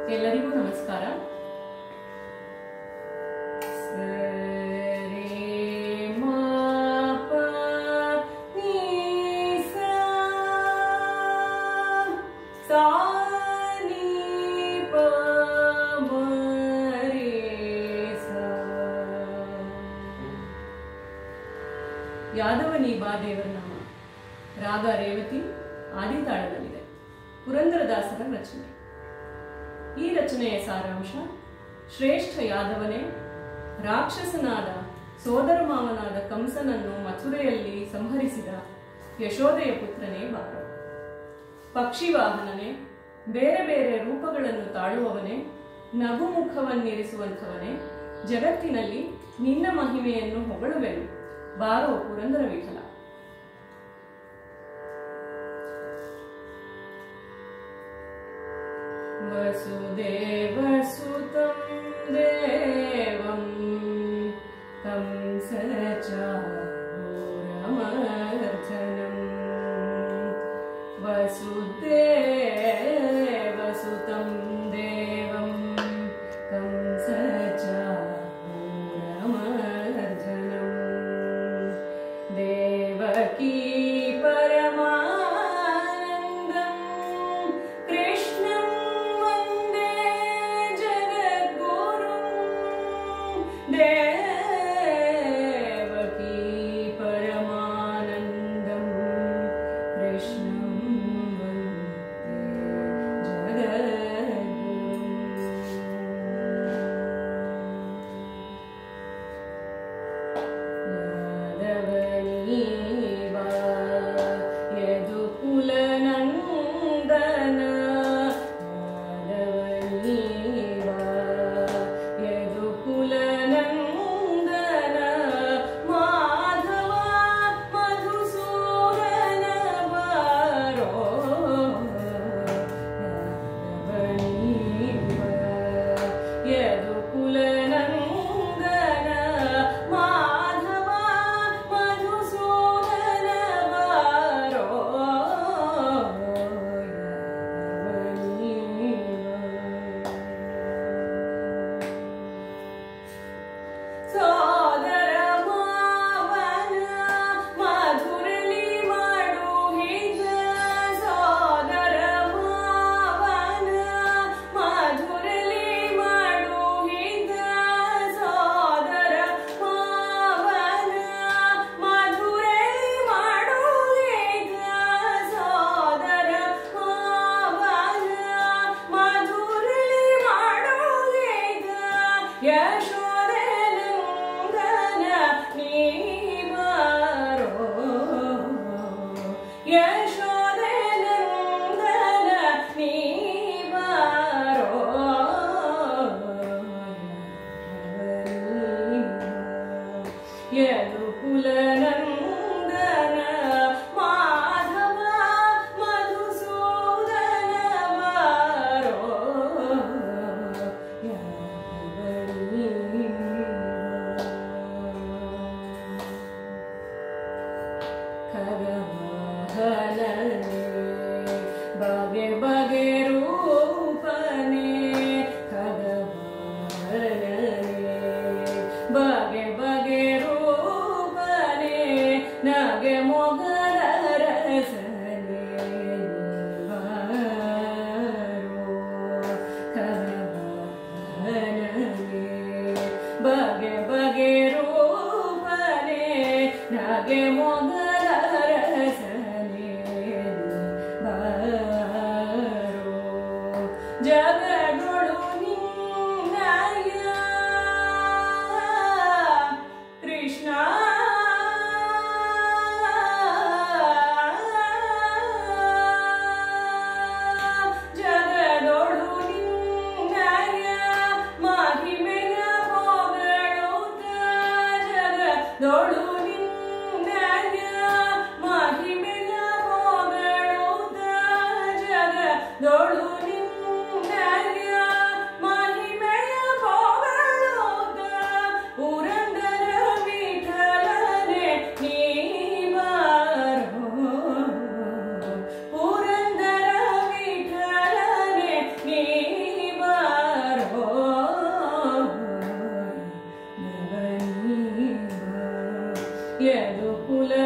ಎಲ್ಲರಿಗೂ ನಮಸ್ಕಾರ ಯಾದವನಿ ಬಾ ದೇವರ ನಾಮ ರಾಗ ರೇವತಿ ಆದಿತಾಳದಲ್ಲಿದೆ ಪುರಂದರದಾಸರ ರಚನೆ ಈ ರಚನೆಯ ಸಾರಾಂಶ ಶ್ರೇಷ್ಠ ಯಾದವನೇ ರಾಕ್ಷಸನಾದ ಸೋದರ ಮಾವನಾದ ಕಂಸನನ್ನು ಮಥುರೆಯಲ್ಲಿ ಸಂಹರಿಸಿದ ಯಶೋದೆಯ ಪುತ್ರನೇ ಬಾರ ಪಕ್ಷಿವಾಹನನೇ ಬೇರೆ ಬೇರೆ ರೂಪಗಳನ್ನು ತಾಳುವವನೇ ನಗುಮುಖವನ್ನಿರಿಸುವಂಥವನೇ ಜಗತ್ತಿನಲ್ಲಿ ನಿನ್ನ ಮಹಿಮೆಯನ್ನು ಹೊಗಳುವೆನು ಬಾರೋ ಪುರಂದರ ವಿಠಲ वसुदेवसुतं देवं कंसचारूरमर्दनम् वसुदेवसुतं देवं कंसचारूरमर्दनम् देवकी परमानन्दं कृष्णं वन्दे जगद्गुरुं देवकी परमानन्दं कृष्णं वन्दे जगद्गुरुम् यादवनीवा यदुकुलनन्दन यादवनीवा यदुकुलनन्दन माधव मधुसूदन वारो यादवनीवा यदुकुलनन्दन माधव मधुसूदन वारो ಸೋದರ ಮಾವನ ಮಧುರಲಿ ಮಾಡುಹಿದ ಸೋದರ ಮಾವನ ಮಧುರಲಿ ಮಾಡುಹಿದ ಸೋದರ ಮಾವನ ಮಧುರಲಿ ಮಾಡುಹಿದ ಸೋದರ ಮಾವನ ಮಧುರಲಿ ಮಾಡುಹಿದ ಯಶೋದೆ ನಂದನ ನೀ ಬಾರೋ ಯಶೋದೆ ನಂದನ ನೀ ಬಾರೋ ಯದುಕುಲನಂದನ ಮಾಧವ ಮಧುಸೂದನ ಬಾರೋ ಖಗವಾಹನನೆ ಬಗೆ ಬಗೆ ರೂಪನೆ ಖಗವಾಹನನೆ ಬಗೆ ಬಗೆ ರೂಪನೆ ನಗೆ ಮೊಗಲ ರಸನೆ ಬಾರೋ ಖಗವಾಹನನೆ ಬಗೆ ಬಗೆ ರೂಪನೆ ನಗೆ ಮೊಗಲ ರಸನೆ ಬಾರೋ ಜಗದೊಳು ನಿನ್ನಯ ಕೃಷ್ಣ ಜಗದೊಳು ನಿನ್ನಯ ಮಹಿಮೆಯ ಹೊಗಳುತ್ತ ಜಗದೊಳು ನಿನ್ನಯ ಮಹಿಮೆಯ ಹೊಗಳುತ್ತ ಜಗದೊಳು ನಿನ್ನಯ ಯದುಕುಲ